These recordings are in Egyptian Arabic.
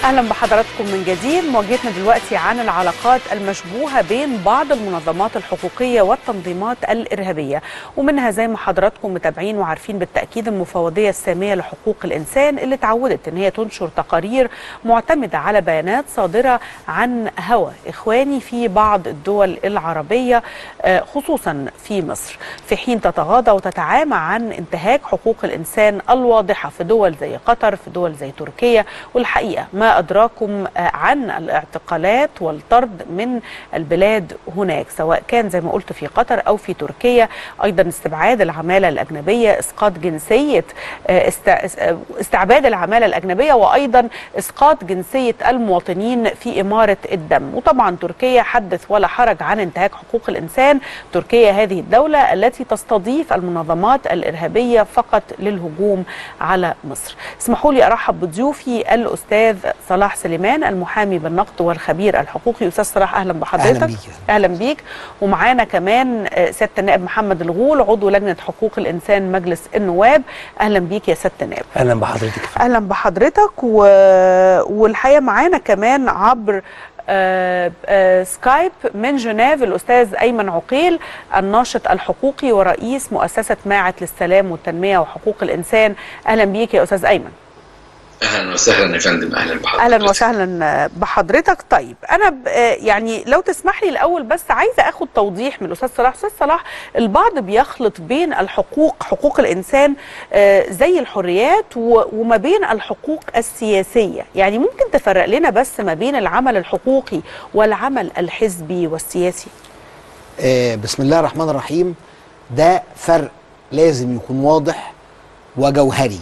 اهلا بحضراتكم من جديد مواجهتنا دلوقتي عن العلاقات المشبوهه بين بعض المنظمات الحقوقيه والتنظيمات الارهابيه ومنها زي ما حضراتكم متابعين وعارفين بالتاكيد المفوضيه الساميه لحقوق الانسان اللي تعودت ان هي تنشر تقارير معتمده على بيانات صادره عن هوى اخواني في بعض الدول العربيه خصوصا في مصر في حين تتغاضى وتتعامى عن انتهاك حقوق الانسان الواضحه في دول زي قطر في دول زي تركيا والحقيقه ما أدراكم عن الاعتقالات والطرد من البلاد هناك سواء كان زي ما قلت في قطر أو في تركيا أيضا استبعاد العمالة الأجنبية إسقاط جنسية استعباد العمالة الأجنبية وأيضا إسقاط جنسية المواطنين في إمارة الدم وطبعا تركيا حدث ولا حرج عن انتهاك حقوق الإنسان تركيا هذه الدولة التي تستضيف المنظمات الإرهابية فقط للهجوم على مصر اسمحوا لي أرحب بضيوفي الأستاذ صلاح سليمان المحامي بالنقد والخبير الحقوقي استاذ صلاح اهلا بحضرتك اهلا بيك اهلا بيك ومعانا كمان سياده النائب محمد الغول عضو لجنه حقوق الانسان مجلس النواب اهلا بيك يا سياده النائب اهلا بحضرتك اهلا بحضرتك و... والحقيقه معانا كمان عبر آه آه سكايب من جنيف الاستاذ ايمن عقيل الناشط الحقوقي ورئيس مؤسسه ماعت للسلام والتنميه وحقوق الانسان اهلا بيك يا استاذ ايمن اهلا وسهلا يا فندم اهلا بحضرتك اهلا وسهلا بحضرتك طيب انا يعني لو تسمح لي الاول بس عايزه اخد توضيح من الاستاذ صلاح استاذ صلاح البعض بيخلط بين الحقوق حقوق الانسان زي الحريات وما بين الحقوق السياسيه يعني ممكن تفرق لنا بس ما بين العمل الحقوقي والعمل الحزبي والسياسي بسم الله الرحمن الرحيم ده فرق لازم يكون واضح وجوهري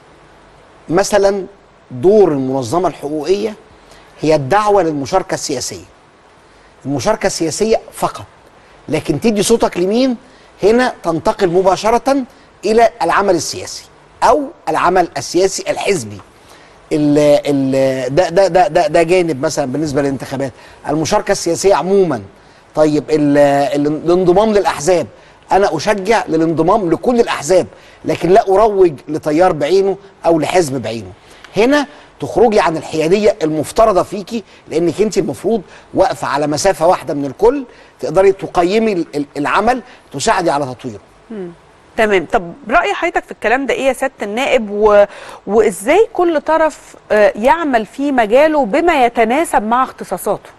مثلا دور المنظمة الحقوقية هي الدعوة للمشاركة السياسية المشاركة السياسية فقط لكن تدي صوتك لمين هنا تنتقل مباشرة إلى العمل السياسي أو العمل السياسي الحزبي ال ال ده, ده, ده, ده, ده جانب مثلا بالنسبة للانتخابات المشاركة السياسية عموما طيب الانضمام للأحزاب انا اشجع للانضمام لكل الاحزاب لكن لا اروج لتيار بعينه او لحزب بعينه هنا تخرجي عن الحياديه المفترضه فيكي لانك انت المفروض واقفه على مسافه واحده من الكل تقدري تقيمي العمل تساعدي على تطويره مم. تمام طب راي حضرتك في الكلام ده ايه يا سياده النائب و... وازاي كل طرف يعمل في مجاله بما يتناسب مع اختصاصاته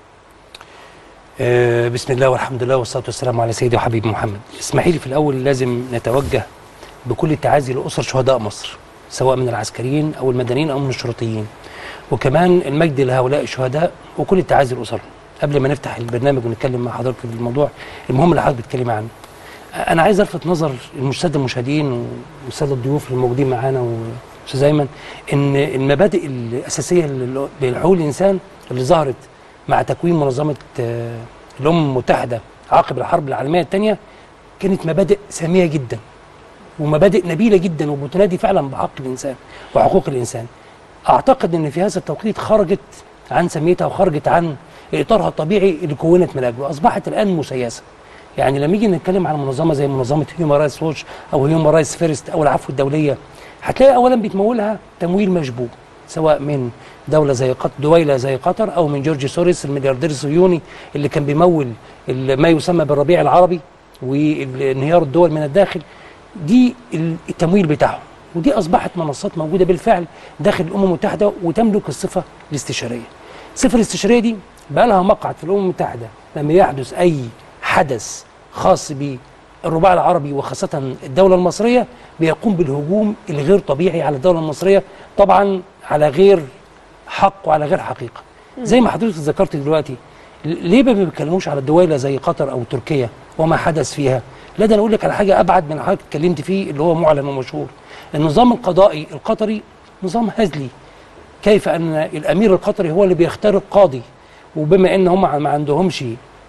بسم الله والحمد لله والصلاه والسلام على سيدي وحبيبي محمد اسمحي لي في الاول لازم نتوجه بكل التعازي لاسر شهداء مصر سواء من العسكريين او المدنيين او من الشرطيين وكمان المجد لهؤلاء الشهداء وكل التعازي لاسرهم قبل ما نفتح البرنامج ونتكلم مع حضرتك في الموضوع المهم اللي حضرتك بتتكلمي عنه انا عايز الفت نظر الساده المشاهدين والساده الضيوف الموجودين معانا واستاذ ايمن ان المبادئ الاساسيه لحقوق الانسان اللي ظهرت مع تكوين منظمه الامم المتحده عقب الحرب العالميه الثانيه كانت مبادئ ساميه جدا ومبادئ نبيله جدا وبتنادي فعلا بحق الانسان وحقوق الانسان. اعتقد ان في هذا التوقيت خرجت عن سميتها وخرجت عن اطارها الطبيعي اللي كونت من اجله، اصبحت الان مسيسه. يعني لما نيجي نتكلم عن منظمه زي منظمه هيومن رايتس ووتش او هيومن رايتس فيرست او العفو الدوليه هتلاقي اولا بيتمولها تمويل مشبوه سواء من دوله زي قطر دويله زي قطر او من جورج سوريس الملياردير الصهيوني اللي كان بيمول ما يسمى بالربيع العربي وانهيار الدول من الداخل دي التمويل بتاعهم ودي اصبحت منصات موجوده بالفعل داخل الامم المتحده وتملك الصفه الاستشاريه. الصفه الاستشاريه دي بقى لها مقعد في الامم المتحده لما يحدث اي حدث خاص بالرباع العربي وخاصه الدوله المصريه بيقوم بالهجوم الغير طبيعي على الدوله المصريه طبعا على غير حق وعلى غير حقيقه. زي ما حضرتك ذكرت دلوقتي ليه ما بيتكلموش على الدويله زي قطر او تركيا وما حدث فيها؟ لا ده انا اقول لك على حاجه ابعد من اللي حضرتك اتكلمت فيه اللي هو معلن ومشهور. النظام القضائي القطري نظام هزلي. كيف ان الامير القطري هو اللي بيختار القاضي وبما ان هم ما عندهمش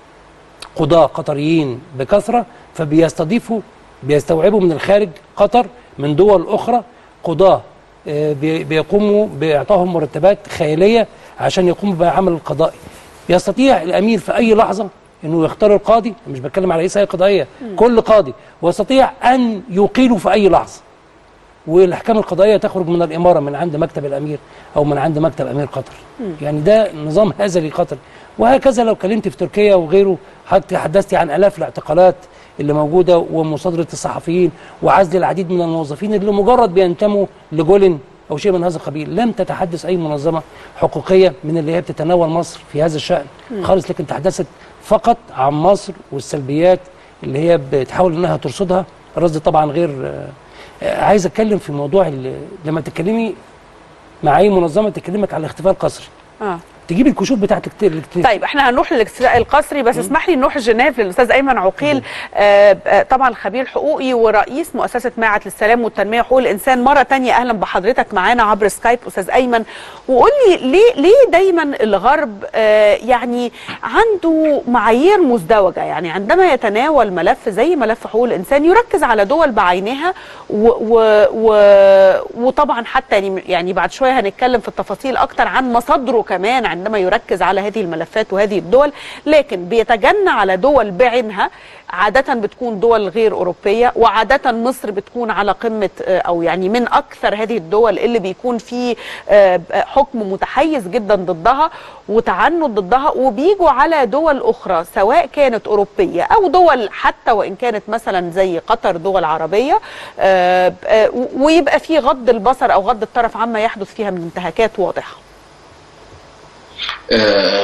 قضاة قطريين بكثرة فبيستضيفوا بيستوعبوا من الخارج قطر من دول أخرى قضاة بيقوموا بإعطائهم مرتبات خيالية عشان يقوموا بعمل القضائي يستطيع الأمير في أي لحظة انه يختار القاضي مش بتكلم على رئيس هيئه قضائيه كل قاضي ويستطيع ان يقيله في اي لحظه والاحكام القضائيه تخرج من الاماره من عند مكتب الامير او من عند مكتب امير قطر يعني ده نظام هزلي قطر وهكذا لو كلمت في تركيا وغيره حتى حدثت عن الاف الاعتقالات اللي موجوده ومصادره الصحفيين وعزل العديد من الموظفين اللي مجرد بينتموا لجولن او شيء من هذا القبيل لم تتحدث اي منظمه حقوقيه من اللي هي بتتناول مصر في هذا الشان خالص لكن تحدثت فقط عن مصر والسلبيات اللي هي بتحاول انها ترصدها الرصد طبعا غير آه، آه، عايز اتكلم في موضوع ال- لما تتكلمي مع اي منظمه تكلمك على الاختفاء القسري اه تجيب الكشوف بتاعت الكتير طيب احنا هنروح للاكتفاء القسري بس اسمح لي نروح جنيف للاستاذ ايمن عقيل آه آه، طبعا خبير حقوقي ورئيس مؤسسه معهد للسلام والتنميه وحقوق الانسان مره تانية اهلا بحضرتك معانا عبر سكايب استاذ ايمن وقول لي ليه ليه دايما الغرب آه يعني عنده معايير مزدوجه يعني عندما يتناول ملف زي ملف حقوق الانسان يركز على دول بعينها و و و وطبعا حتى يعني يعني بعد شويه هنتكلم في التفاصيل اكتر عن مصادره كمان عندما يركز على هذه الملفات وهذه الدول لكن بيتجنى على دول بعينها عادة بتكون دول غير أوروبية وعادة مصر بتكون على قمة آه، أو يعني من أكثر هذه الدول اللي بيكون في آه، حكم متحيز جدا ضدها وتعنت ضدها وبيجوا على دول أخرى سواء كانت أوروبية أو دول حتى وإن كانت مثلا زي قطر دول عربية آه، آه، ويبقى في غض البصر أو غض الطرف عما يحدث فيها من انتهاكات واضحة آه،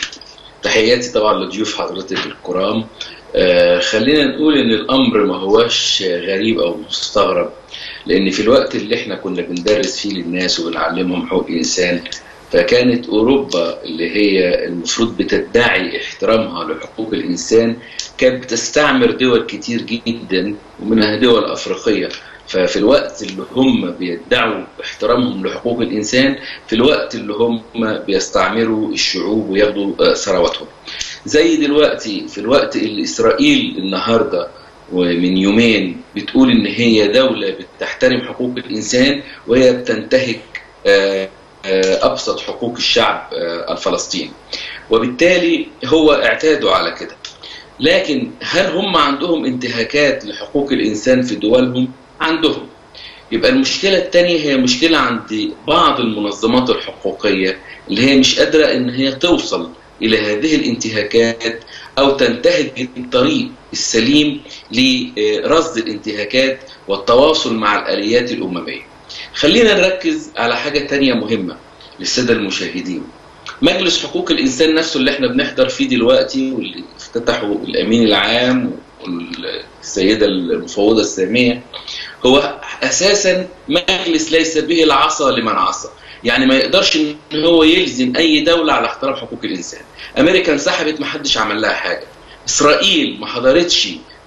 تحياتي طبعا لضيوف حضرتك الكرام آه، خلينا نقول ان الامر ما هوش غريب او مستغرب لان في الوقت اللي احنا كنا بندرس فيه للناس وبنعلمهم حقوق الانسان فكانت اوروبا اللي هي المفروض بتدعي احترامها لحقوق الانسان كانت بتستعمر دول كتير جدا ومنها دول افريقيه ففي الوقت اللي هم بيدعوا احترامهم لحقوق الانسان في الوقت اللي هم بيستعمروا الشعوب وياخدوا آه، ثرواتهم زي دلوقتي في الوقت اللي اسرائيل النهارده ومن يومين بتقول ان هي دوله بتحترم حقوق الانسان وهي بتنتهك آه، آه، ابسط حقوق الشعب آه، الفلسطيني وبالتالي هو اعتادوا على كده لكن هل هم عندهم انتهاكات لحقوق الانسان في دولهم عندهم يبقى المشكلة الثانية هي مشكلة عند بعض المنظمات الحقوقية اللي هي مش قادرة إن هي توصل إلى هذه الانتهاكات أو تنتهج الطريق السليم لرصد الانتهاكات والتواصل مع الآليات الأممية. خلينا نركز على حاجة تانية مهمة للسادة المشاهدين. مجلس حقوق الإنسان نفسه اللي احنا بنحضر فيه دلوقتي واللي افتتحه الأمين العام والسيدة المفوضة السامية هو اساسا مجلس ليس به العصا لمن عصى يعني ما يقدرش ان هو يلزم اي دوله على احترام حقوق الانسان امريكا انسحبت ما حدش عمل لها حاجه اسرائيل ما حضرتش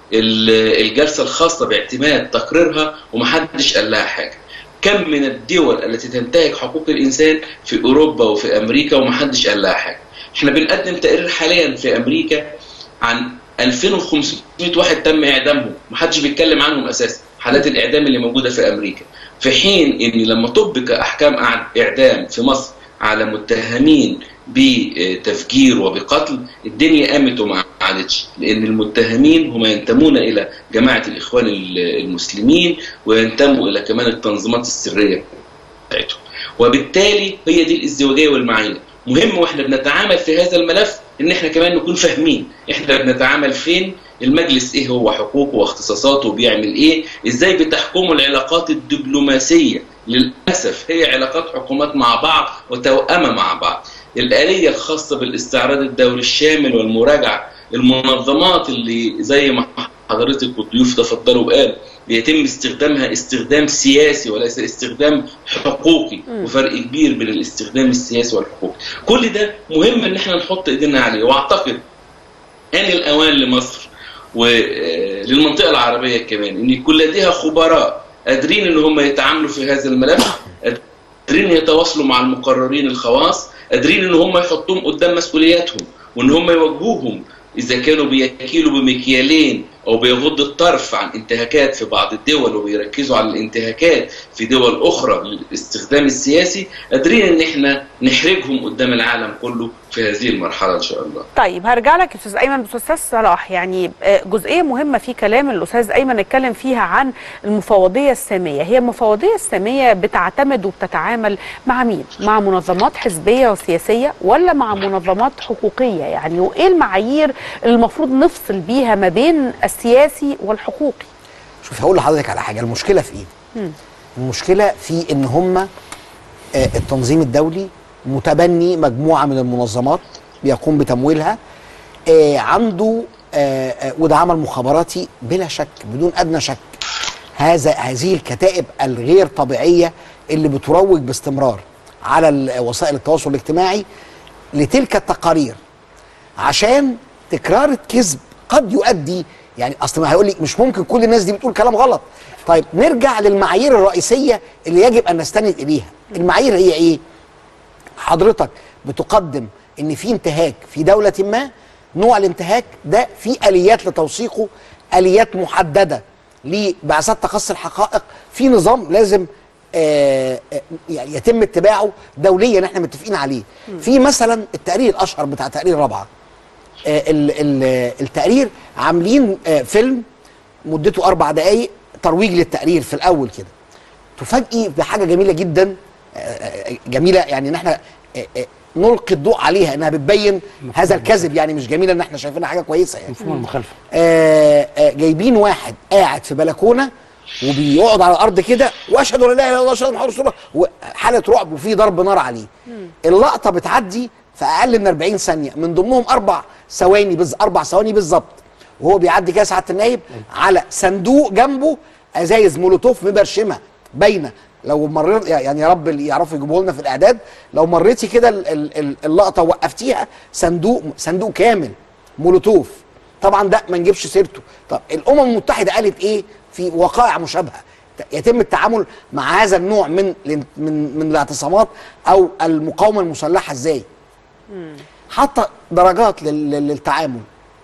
ال- الجلسه الخاصه باعتماد تقريرها وما حدش قال لها حاجه كم من الدول التي تنتهك حقوق الانسان في اوروبا وفي امريكا وما حدش قال لها حاجه احنا بنقدم تقرير حاليا في امريكا عن 2500 واحد تم اعدامهم ما حدش بيتكلم عنهم اساسا حالات الاعدام اللي موجوده في امريكا في حين ان لما طبق احكام أع- اعدام في مصر على متهمين بتفجير وبقتل الدنيا قامت وما عادتش لان المتهمين هم ينتمون الى جماعه الاخوان ال- المسلمين وينتموا الى كمان التنظيمات السريه بتاعتهم وبالتالي هي دي الازدواجيه والمعايير مهم واحنا بنتعامل في هذا الملف ان احنا كمان نكون فاهمين احنا بنتعامل فين المجلس ايه هو حقوقه واختصاصاته وبيعمل ايه ازاي بتحكمه العلاقات الدبلوماسيه للاسف هي علاقات حكومات مع بعض وتوأمه مع بعض الآلية الخاصة بالاستعراض الدولي الشامل والمراجعة المنظمات اللي زي ما حضرتك والضيوف تفضلوا وقال بيتم استخدامها استخدام سياسي وليس استخدام حقوقي وفرق كبير بين الاستخدام السياسي والحقوقي كل ده مهم ان احنا نحط ايدينا عليه واعتقد ان الاوان لمصر وللمنطقه العربيه كمان ان يكون لديها خبراء قادرين ان هم يتعاملوا في هذا الملف قادرين يتواصلوا مع المقررين الخواص قادرين ان هم يحطوهم قدام مسؤولياتهم وان هم يوجهوهم اذا كانوا بيكيلوا بمكيالين او بيغض الطرف عن انتهاكات في بعض الدول وبيركزوا على الانتهاكات في دول اخرى للاستخدام السياسي قادرين ان احنا نحرجهم قدام العالم كله في هذه المرحله ان شاء الله طيب هرجع لك يا استاذ ايمن بس استاذ صلاح يعني آه، جزئيه مهمه في كلام الاستاذ ايمن اتكلم فيها عن المفوضيه الساميه هي المفوضيه الساميه بتعتمد وبتتعامل مع مين مع منظمات حزبيه وسياسيه ولا مع منظمات حقوقيه يعني وايه المعايير اللي المفروض نفصل بيها ما بين السياسي والحقوقي شوف هقول لحضرتك على حاجه المشكله في ايه المشكله في ان هم آه، التنظيم الدولي متبني مجموعه من المنظمات بيقوم بتمويلها آه، عنده آه، آه، وده عمل مخابراتي بلا شك بدون ادنى شك هذا هذه الكتائب الغير طبيعيه اللي بتروج باستمرار على ال- وسائل التواصل الاجتماعي لتلك التقارير عشان تكرار الكذب قد يؤدي يعني اصل ما هيقول لي مش ممكن كل الناس دي بتقول كلام غلط طيب نرجع للمعايير الرئيسيه اللي يجب ان نستند اليها المعايير هي ايه حضرتك بتقدم ان في انتهاك في دوله ما نوع الانتهاك ده في اليات لتوثيقه اليات محدده لبعثات تقصي الحقائق في نظام لازم آه، آه، يعني يتم اتباعه دوليا احنا متفقين عليه في مثلا التقرير الاشهر بتاع تقرير رابعه آه، ال- ال- التقرير عاملين آه، فيلم مدته اربع دقائق ترويج للتقرير في الاول كده تفاجئي بحاجه جميله جدا آه، آه، جميله يعني ان احنا آه، آه، نلقي الضوء عليها انها بتبين هذا الكذب يعني مش جميله ان احنا شايفينها حاجه كويسه يعني مفهوم المخالفه آه، آه، جايبين واحد قاعد في بلكونه وبيقعد على الارض كده واشهد ان لا اله الا الله واشهد ان محمد رسول الله وحاله رعب وفي ضرب نار عليه اللقطه بتعدي في اقل من 40 ثانيه من ضمنهم اربع ثواني بز اربع ثواني بالظبط وهو بيعدي كده سعاده النايب على صندوق جنبه ازايز مولوتوف مبرشمه باينه لو مريت يعني يا رب اللي يعرفوا يجيبوا لنا في الاعداد لو مريتي كده ال- ال- ال- اللقطه وقفتيها صندوق صندوق كامل مولوتوف طبعا ده ما نجيبش سيرته طب الامم المتحده قالت ايه في وقائع مشابهه ت- يتم التعامل مع هذا النوع من الان- من من الاعتصامات او المقاومه المسلحه ازاي حاطه درجات لل- لل- للتعامل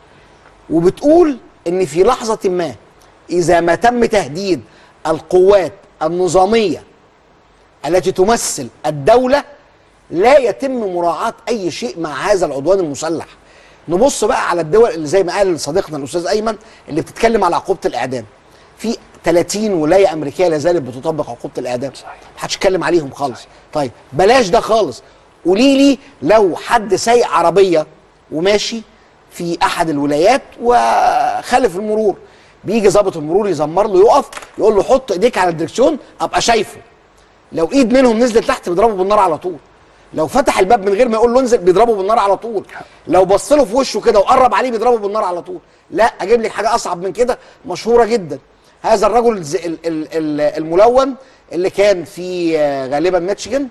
وبتقول ان في لحظه ما اذا ما تم تهديد القوات النظاميه التي تمثل الدوله لا يتم مراعاه اي شيء مع هذا العدوان المسلح نبص بقى على الدول اللي زي ما قال صديقنا الاستاذ ايمن اللي بتتكلم على عقوبه الاعدام في 30 ولايه امريكيه لا زالت بتطبق عقوبه الاعدام صحيح. محدش اتكلم عليهم خالص طيب بلاش ده خالص قولي لي لو حد سايق عربيه وماشي في احد الولايات وخالف المرور بيجي ضابط المرور يزمر له يقف يقول له حط ايديك على الدركسيون ابقى شايفه لو ايد منهم نزلت تحت بيضربه بالنار على طول لو فتح الباب من غير ما يقول له انزل بيضربه بالنار على طول لو بص له في وشه كده وقرب عليه بيضربه بالنار على طول لا اجيب لك حاجه اصعب من كده مشهوره جدا هذا الرجل الز- ال- ال- ال- الملون اللي كان في آه، غالبا ميتشيجن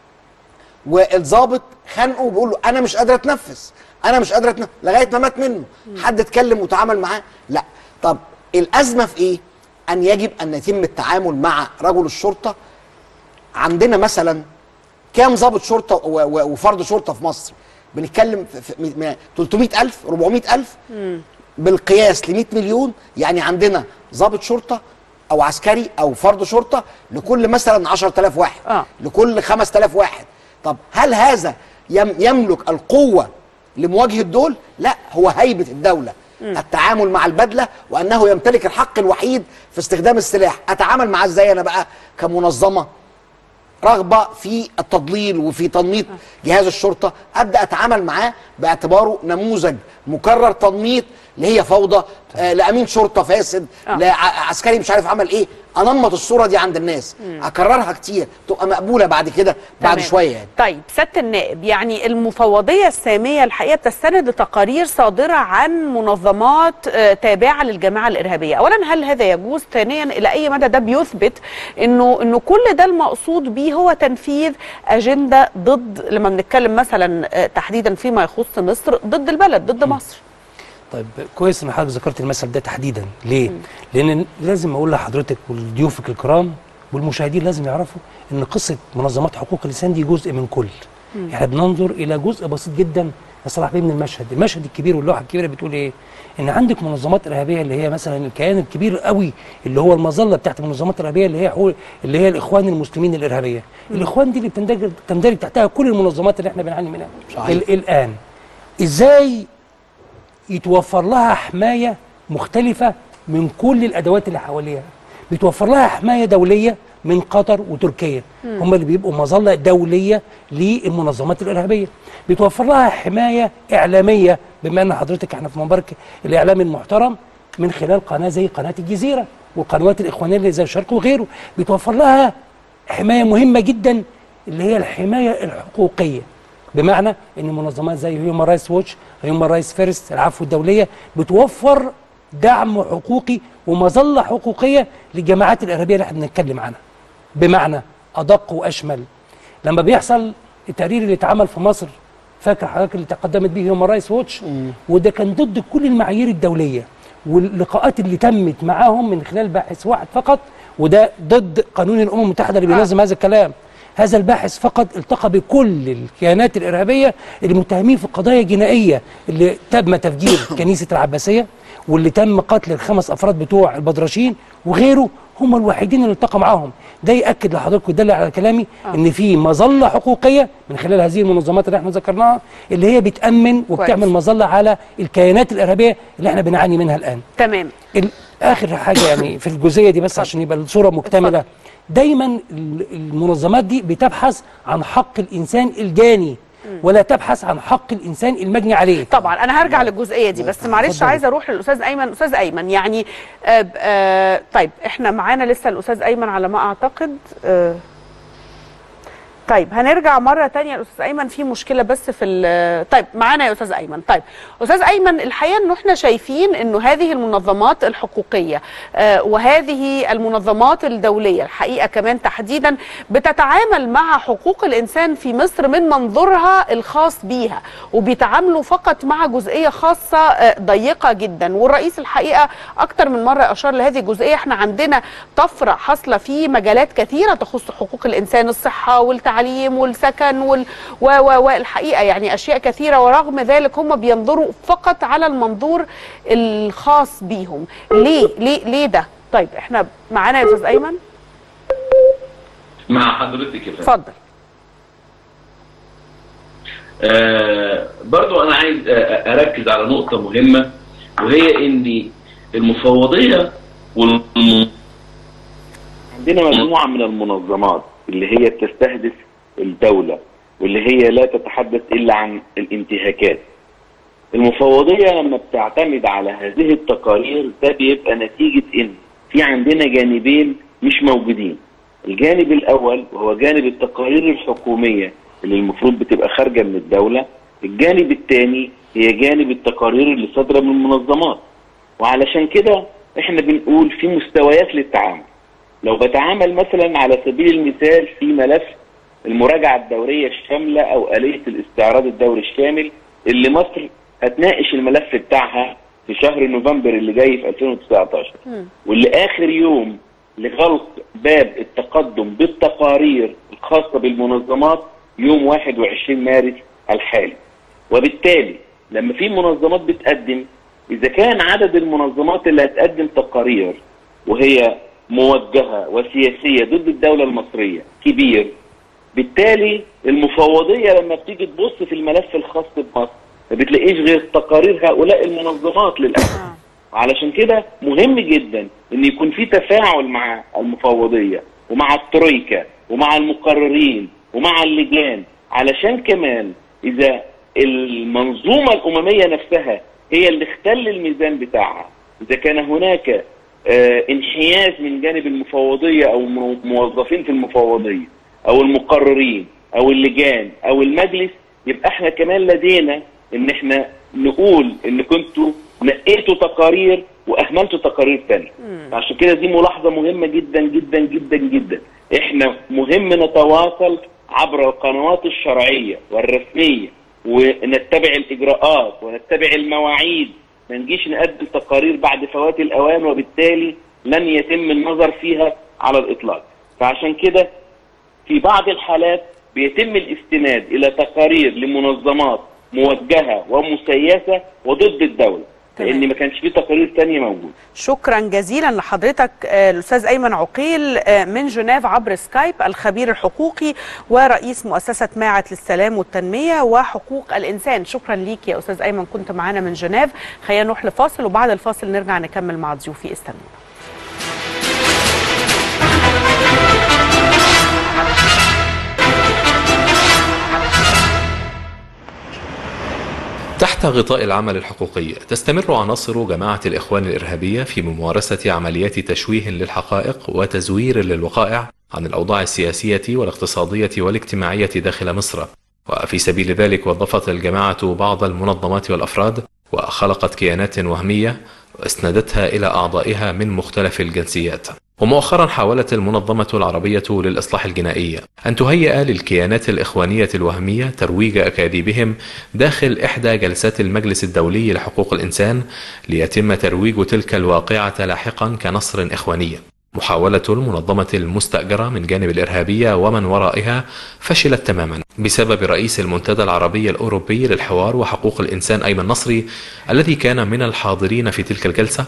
والظابط خانقه وبيقول له انا مش قادر اتنفس انا مش قادر اتنفس لغايه ما مات منه حد اتكلم وتعامل معاه لا طب الازمه في ايه ان يجب ان يتم التعامل مع رجل الشرطه عندنا مثلا كام ضابط شرطه و- و- وفرد شرطه في مصر بنتكلم في في- م- 300000 400000 بالقياس ل 100 مليون يعني عندنا ضابط شرطه او عسكري او فرد شرطه لكل مثلا 10000 واحد آه. لكل 5000 واحد طب هل هذا يم يملك القوه لمواجهه دول لا هو هيبه الدوله التعامل مع البدله وانه يمتلك الحق الوحيد في استخدام السلاح اتعامل معاه ازاي انا بقى كمنظمه رغبه في التضليل وفي تنميط جهاز الشرطه ابدا اتعامل معاه باعتباره نموذج مكرر تنميط اللي هي فوضى آه لامين شرطه فاسد آه. لعسكري مش عارف عمل ايه انمط الصوره دي عند الناس اكررها كتير تبقى مقبوله بعد كده بعد تمام. شويه يعني طيب سياده النائب يعني المفوضيه الساميه الحقيقه بتستند لتقارير صادره عن منظمات آه، تابعه للجماعه الارهابيه، اولا هل هذا يجوز؟ ثانيا الى اي مدى ده بيثبت انه انه كل ده المقصود به هو تنفيذ اجنده ضد لما بنتكلم مثلا آه، تحديدا فيما يخص مصر ضد البلد ضد مصر. طيب كويس ان حضرتك ذكرت المثل ده تحديدا ليه؟ لان لازم اقول لحضرتك ولضيوفك الكرام والمشاهدين لازم يعرفوا ان قصه منظمات حقوق الانسان دي جزء من كل احنا بننظر الى جزء بسيط جدا يا صلاح بيه من المشهد المشهد الكبير واللوحه الكبيره بتقول ايه ان عندك منظمات ارهابيه اللي هي مثلا الكيان الكبير قوي اللي هو المظله بتاعت المنظمات الارهابيه اللي هي حقوق اللي هي الاخوان المسلمين الارهابيه الاخوان دي اللي بتندرج تندرج تحتها كل المنظمات اللي احنا بنعاني منها صحيح. ال- الان ازاي يتوفر لها حمايه مختلفه من كل الادوات اللي حواليها بيتوفر لها حمايه دوليه من قطر وتركيا هم اللي بيبقوا مظله دوليه للمنظمات الارهابيه بيتوفر لها حمايه اعلاميه بما ان حضرتك احنا في منبرك الاعلام المحترم من خلال قناه زي قناه الجزيره والقنوات الاخوانيه اللي زي الشرق وغيره بيتوفر لها حمايه مهمه جدا اللي هي الحمايه الحقوقيه بمعنى ان منظمات زي هيومن رايتس ووتش هيومن رايتس فيرست العفو الدوليه بتوفر دعم حقوقي ومظله حقوقيه للجماعات الارهابيه اللي احنا بنتكلم عنها بمعنى ادق واشمل لما بيحصل التقرير اللي اتعمل في مصر فاكر حضرتك اللي تقدمت به هيومن رايتس ووتش وده كان ضد كل المعايير الدوليه واللقاءات اللي تمت معاهم من خلال باحث واحد فقط وده ضد قانون الامم المتحده اللي بينظم هذا الكلام هذا الباحث فقط التقى بكل الكيانات الارهابيه اللي متهمين في قضايا جنائيه اللي تم تفجير كنيسه العباسيه واللي تم قتل الخمس افراد بتوع البدرشين وغيره هم الوحيدين اللي التقى معاهم ده ياكد لحضرتك ويدل على كلامي آه. ان في مظله حقوقيه من خلال هذه المنظمات اللي احنا ذكرناها اللي هي بتامن وبتعمل كويس. مظله على الكيانات الارهابيه اللي احنا بنعاني منها الان تمام ال- اخر حاجه يعني في الجزئيه دي بس عشان يبقى الصوره مكتمله دايما ال- المنظمات دي بتبحث عن حق الانسان الجاني ولا تبحث عن حق الانسان المجني عليه طبعا انا هرجع للجزئيه دي بس معلش اتفضلي. عايزه اروح للاستاذ ايمن استاذ ايمن يعني آه آه طيب احنا معانا لسه الاستاذ ايمن على ما اعتقد آه طيب هنرجع مره تانية الاستاذ ايمن في مشكله بس في ال- طيب معانا يا استاذ ايمن طيب استاذ ايمن الحقيقه انه احنا شايفين انه هذه المنظمات الحقوقيه آه وهذه المنظمات الدوليه الحقيقه كمان تحديدا بتتعامل مع حقوق الانسان في مصر من منظورها الخاص بيها وبيتعاملوا فقط مع جزئيه خاصه آه، ضيقه جدا والرئيس الحقيقه اكتر من مره اشار لهذه الجزئيه احنا عندنا طفره حاصله في مجالات كثيره تخص حقوق الانسان الصحه والتعليم والسكن وال... و... و... والحقيقه يعني اشياء كثيره ورغم ذلك هم بينظروا فقط على المنظور الخاص بيهم ليه ليه ليه ده طيب احنا معانا يا استاذ ايمن مع حضرتك يا فندم اتفضل آه برضو انا عايز آه اركز على نقطة مهمة وهي ان المفوضية والم... عندنا مجموعة من المنظمات اللي هي بتستهدف الدولة واللي هي لا تتحدث إلا عن الانتهاكات المفوضية لما بتعتمد على هذه التقارير ده بيبقى نتيجة إن في عندنا جانبين مش موجودين الجانب الأول وهو جانب التقارير الحكومية اللي المفروض بتبقى خارجة من الدولة الجانب الثاني هي جانب التقارير اللي صادرة من المنظمات وعلشان كده احنا بنقول في مستويات للتعامل لو بتعامل مثلا على سبيل المثال في ملف المراجعة الدورية الشاملة أو آلية الاستعراض الدوري الشامل اللي مصر هتناقش الملف بتاعها في شهر نوفمبر اللي جاي في 2019 واللي آخر يوم لغلق باب التقدم بالتقارير الخاصة بالمنظمات يوم 21 مارس الحالي وبالتالي لما في منظمات بتقدم إذا كان عدد المنظمات اللي هتقدم تقارير وهي موجهة وسياسية ضد الدولة المصرية كبير بالتالي المفوضية لما بتيجي تبص في الملف الخاص بمصر ما بتلاقيش غير تقارير هؤلاء المنظمات للأسف علشان كده مهم جدا ان يكون في تفاعل مع المفوضية ومع الترويكا ومع المقررين ومع اللجان علشان كمان اذا المنظومة الاممية نفسها هي اللي اختل الميزان بتاعها اذا كان هناك آه، انحياز من جانب المفوضية او مو- موظفين في المفوضية او المقررين او اللجان او المجلس يبقى احنا كمان لدينا ان احنا نقول ان كنتوا نقيتوا تقارير واهملتوا تقارير تانية عشان كده دي ملاحظة مهمة جدا جدا جدا جدا احنا مهم نتواصل عبر القنوات الشرعية والرسمية ونتبع الاجراءات ونتبع المواعيد ما نجيش نقدم تقارير بعد فوات الاوان وبالتالي لن يتم النظر فيها على الاطلاق فعشان كده في بعض الحالات بيتم الاستناد الى تقارير لمنظمات موجهه ومسيسه وضد الدوله تمام. لان ما كانش في تقارير ثانيه موجوده شكرا جزيلا لحضرتك آه، الاستاذ ايمن عقيل آه، من جنيف عبر سكايب الخبير الحقوقي ورئيس مؤسسه ماعت للسلام والتنميه وحقوق الانسان شكرا ليك يا استاذ ايمن كنت معانا من جنيف خلينا نروح لفاصل وبعد الفاصل نرجع نكمل مع ضيوفي استنونا تحت غطاء العمل الحقوقي تستمر عناصر جماعة الإخوان الإرهابية في ممارسة عمليات تشويه للحقائق وتزوير للوقائع عن الأوضاع السياسية والاقتصادية والاجتماعية داخل مصر وفي سبيل ذلك وظفت الجماعة بعض المنظمات والأفراد وخلقت كيانات وهمية واسندتها إلى أعضائها من مختلف الجنسيات ومؤخرا حاولت المنظمة العربية للإصلاح الجنائي أن تهيئ للكيانات الإخوانية الوهمية ترويج أكاذيبهم داخل إحدى جلسات المجلس الدولي لحقوق الإنسان ليتم ترويج تلك الواقعة لاحقا كنصر إخواني محاولة المنظمة المستأجرة من جانب الإرهابية ومن ورائها فشلت تماما بسبب رئيس المنتدى العربي الأوروبي للحوار وحقوق الإنسان أيمن نصري الذي كان من الحاضرين في تلك الجلسة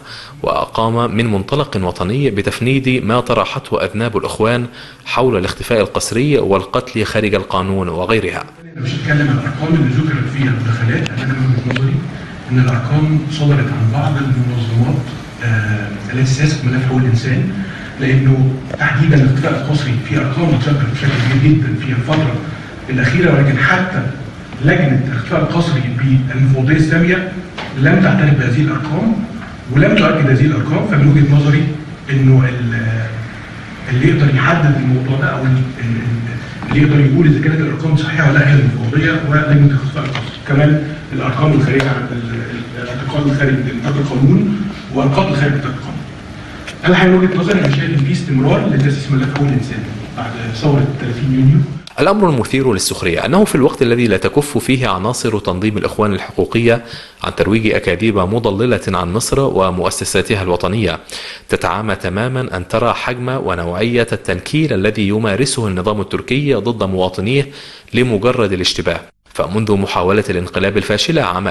وأقام من منطلق وطني بتفنيد ما طرحته أذناب الإخوان حول الاختفاء القسري والقتل خارج القانون وغيرها مش هتكلم عن الارقام اللي ذكرت فيها المداخلات انا من وجهه نظري ان الارقام صدرت عن بعض المنظمات آه، التي سياسه ملف حقوق الانسان لانه تحديدا الاختفاء القسري في ارقام اتذكرت بشكل كبير جدا في الفتره الاخيره ولكن حتى لجنه الاختفاء القسري بالمفوضيه الساميه لم تعترف بهذه الارقام ولم تؤكد هذه الارقام فمن وجهه نظري انه ال- اللي يقدر يحدد الموضوع ده او ال- ال- اللي يقدر يقول اذا كانت الارقام صحيحه ولا لا هي المفوضيه ولجنه الاختصاء القصري كمان الارقام الخارجه عن ال- ال- الاعتقال الخارج نطاق القانون والقتل خارج نطاق القانون. انا الحقيقه من وجهه نظري انا شايف ان في استمرار لتاسيس ملف حقوق الانسان بعد ثوره 30 يونيو الأمر المثير للسخرية أنه في الوقت الذي لا تكف فيه عناصر تنظيم الإخوان الحقوقية عن ترويج أكاذيب مضللة عن مصر ومؤسساتها الوطنية تتعامى تماما أن ترى حجم ونوعية التنكيل الذي يمارسه النظام التركي ضد مواطنيه لمجرد الاشتباه فمنذ محاولة الانقلاب الفاشلة عام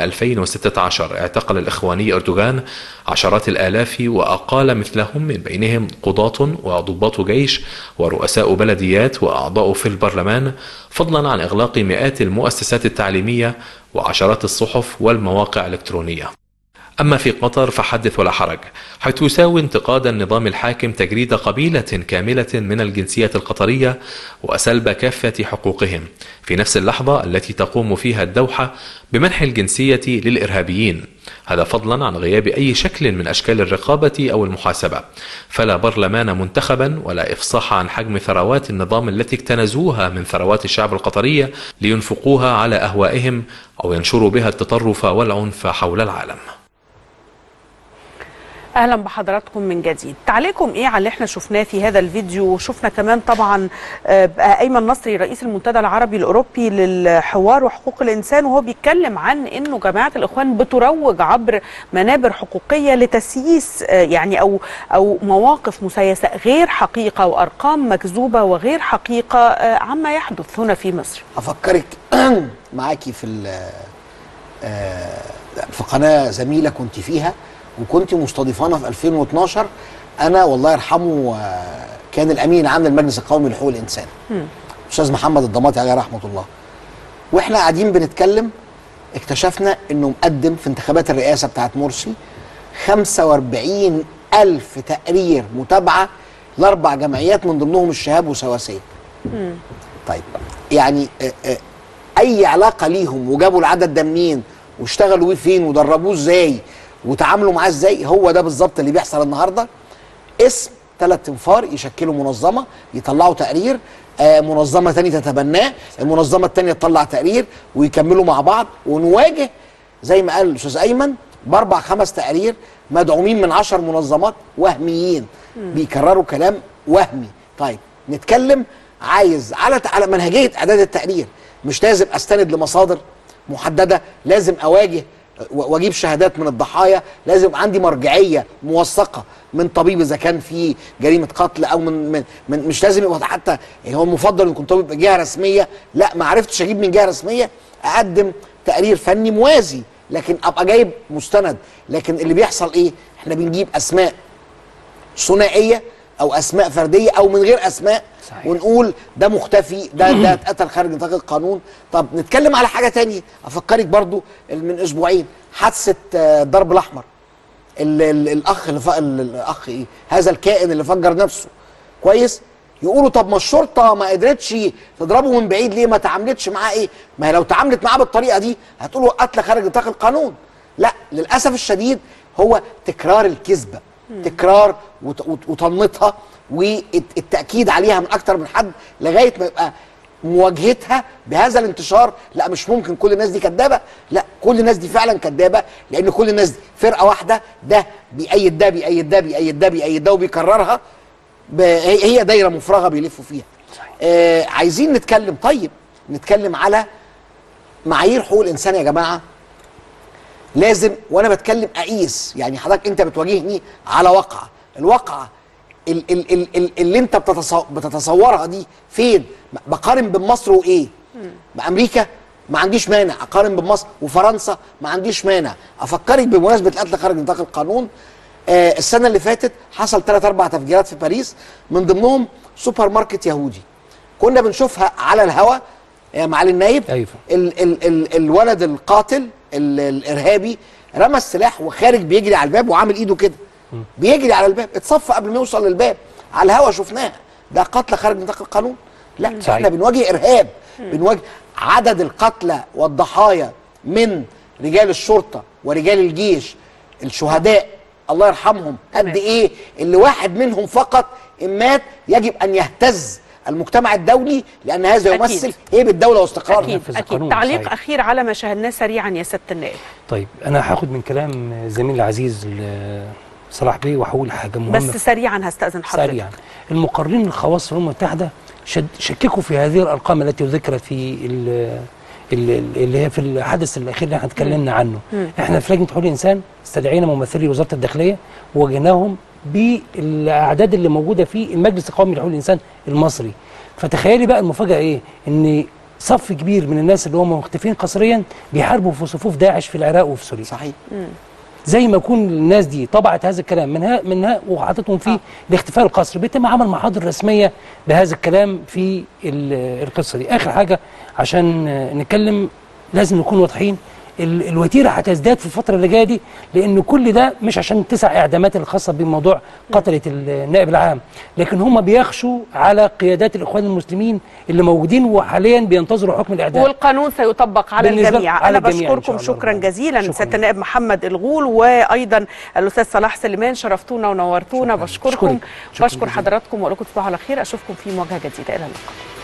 2016 اعتقل الإخواني أردوغان عشرات الآلاف وأقال مثلهم من بينهم قضاة وضباط جيش ورؤساء بلديات وأعضاء في البرلمان فضلا عن إغلاق مئات المؤسسات التعليمية وعشرات الصحف والمواقع الإلكترونية أما في قطر فحدث ولا حرج حيث يساوي انتقاد النظام الحاكم تجريد قبيلة كاملة من الجنسية القطرية وسلب كافة حقوقهم في نفس اللحظة التي تقوم فيها الدوحة بمنح الجنسية للإرهابيين هذا فضلا عن غياب أي شكل من أشكال الرقابة أو المحاسبة فلا برلمان منتخبا ولا إفصاح عن حجم ثروات النظام التي اكتنزوها من ثروات الشعب القطري لينفقوها على أهوائهم أو ينشروا بها التطرف والعنف حول العالم اهلا بحضراتكم من جديد تعليقكم ايه على اللي احنا شفناه في هذا الفيديو وشفنا كمان طبعا آه، بقى ايمن نصري رئيس المنتدى العربي الاوروبي للحوار وحقوق الانسان وهو بيتكلم عن انه جماعه الاخوان بتروج عبر منابر حقوقيه لتسييس آه، يعني او او مواقف مسيسه غير حقيقه وارقام مكذوبه وغير حقيقه آه، عما يحدث هنا في مصر افكرك معاكي في ال- آه، في قناه زميله كنت فيها وكنت مستضيفانا في 2012 انا والله يرحمه آه، كان الامين العام للمجلس القومي لحقوق الانسان استاذ محمد الضماطي عليه رحمه الله واحنا قاعدين بنتكلم اكتشفنا انه مقدم في انتخابات الرئاسه بتاعت مرسي 45 الف تقرير متابعه لاربع جمعيات من ضمنهم الشهاب وسواسيه طيب يعني آه، آه، اي علاقه ليهم وجابوا العدد ده منين واشتغلوا بيه فين ودربوه ازاي وتعاملوا معاه ازاي هو ده بالظبط اللي بيحصل النهارده اسم ثلاث انفار يشكلوا منظمه يطلعوا تقرير آه منظمه ثانيه تتبناه المنظمه الثانيه تطلع تقرير ويكملوا مع بعض ونواجه زي ما قال الاستاذ ايمن باربع خمس تقارير مدعومين من عشر منظمات وهميين بيكرروا كلام وهمي طيب نتكلم عايز على على منهجيه اعداد التقرير مش لازم استند لمصادر محدده لازم اواجه و- واجيب شهادات من الضحايا لازم يبقى عندي مرجعيه موثقه من طبيب اذا كان في جريمه قتل او من, من, من مش لازم يبقى حتى هو المفضل ان يكون طبيب جهه رسميه لا ما عرفتش اجيب من جهه رسميه اقدم تقرير فني موازي لكن ابقى جايب مستند لكن اللي بيحصل ايه احنا بنجيب اسماء ثنائيه او اسماء فرديه او من غير اسماء صحيح. ونقول ده مختفي ده ده اتقتل خارج نطاق القانون طب نتكلم على حاجه تانية افكرك برضو من اسبوعين حادثه آه، الضرب الاحمر ال ال الاخ اللي ف... ال- الاخ ايه هذا الكائن اللي فجر نفسه كويس يقولوا طب ما الشرطه ما قدرتش تضربه من بعيد ليه ما تعاملتش معاه ايه ما هي لو تعاملت معاه بالطريقه دي هتقولوا قتل خارج نطاق القانون لا للاسف الشديد هو تكرار الكذبه تكرار وت- وت- وتنميطها والتاكيد عليها من اكتر من حد لغايه ما يبقى مواجهتها بهذا الانتشار لا مش ممكن كل الناس دي كدابه لا كل الناس دي فعلا كدابه لان كل الناس دي فرقه واحده ده بيأيد ده بيأيد ده بيأيد ده بيأيد ده وبيكررها ب- هي هي دايره مفرغه بيلفوا فيها آه عايزين نتكلم طيب نتكلم على معايير حقوق الانسان يا جماعه لازم وانا بتكلم اقيس يعني حضرتك انت بتواجهني على واقعه الواقعه ال ال ال ال اللي انت بتتصو بتتصورها دي فين بقارن بين مصر وايه بامريكا ما عنديش مانع اقارن بين مصر وفرنسا ما عنديش مانع افكرك بمناسبه القتل خارج نطاق القانون آه السنه اللي فاتت حصل ثلاث اربع تفجيرات في باريس من ضمنهم سوبر ماركت يهودي كنا بنشوفها على الهوا يا معالي النايب أيوة. ال ال ال الولد القاتل ال الارهابي رمى السلاح وخارج بيجري على الباب وعامل ايده كده بيجري على الباب اتصفى قبل ما يوصل للباب على الهوا شفناها ده قتل خارج نطاق القانون لا صحيح. احنا بنواجه ارهاب بنواجه عدد القتلى والضحايا من رجال الشرطه ورجال الجيش الشهداء الله يرحمهم قد تمام. ايه اللي واحد منهم فقط ان مات يجب ان يهتز المجتمع الدولي لان هذا أكيد. يمثل هيبه الدوله واستقرارها اكيد ينفذ اكيد القانون، تعليق صحيح. اخير على ما شاهدناه سريعا يا سياده النائب طيب انا هاخد من كلام زميلي العزيز ال- صلاح بيه وهقول حاجه مهمه بس سريعا هستاذن حضرتك سريعا المقررين الخواص في الامم المتحده شد شككوا في هذه الارقام التي ذكرت في ال- ال- اللي هي في الحدث الاخير اللي احنا اتكلمنا عنه احنا في لجنه حقوق الانسان استدعينا ممثلي وزاره الداخليه وواجهناهم بالاعداد اللي موجوده في المجلس القومي لحقوق الانسان المصري فتخيلي بقى المفاجاه ايه ان صف كبير من الناس اللي هم مختفين قسريا بيحاربوا في صفوف داعش في العراق وفي سوريا صحيح زي ما يكون الناس دي طبعت هذا الكلام منها منها وحطتهم فيه لاختفاء القصر بيتم عمل محاضر رسميه بهذا الكلام في ال- القصه دي اخر حاجه عشان آه، نتكلم لازم نكون واضحين ال- الوتيره هتزداد في الفتره اللي جايه دي لان كل ده مش عشان التسع اعدامات الخاصه بموضوع قتله النائب العام لكن هم بيخشوا على قيادات الاخوان المسلمين اللي موجودين وحاليا بينتظروا حكم الاعدام والقانون سيطبق على بالنسبة- الجميع على انا الجميع إن بشكركم شاء الله شكرا رب جزيلا العالمين. سياده شكراً. النائب محمد الغول وايضا الاستاذ صلاح سليمان شرفتونا ونورتونا شكراً. بشكركم أشكرك. شكراً بشكر جزيلاً. حضراتكم واقول لكم تصبحوا على خير اشوفكم في مواجهه جديده الى اللقاء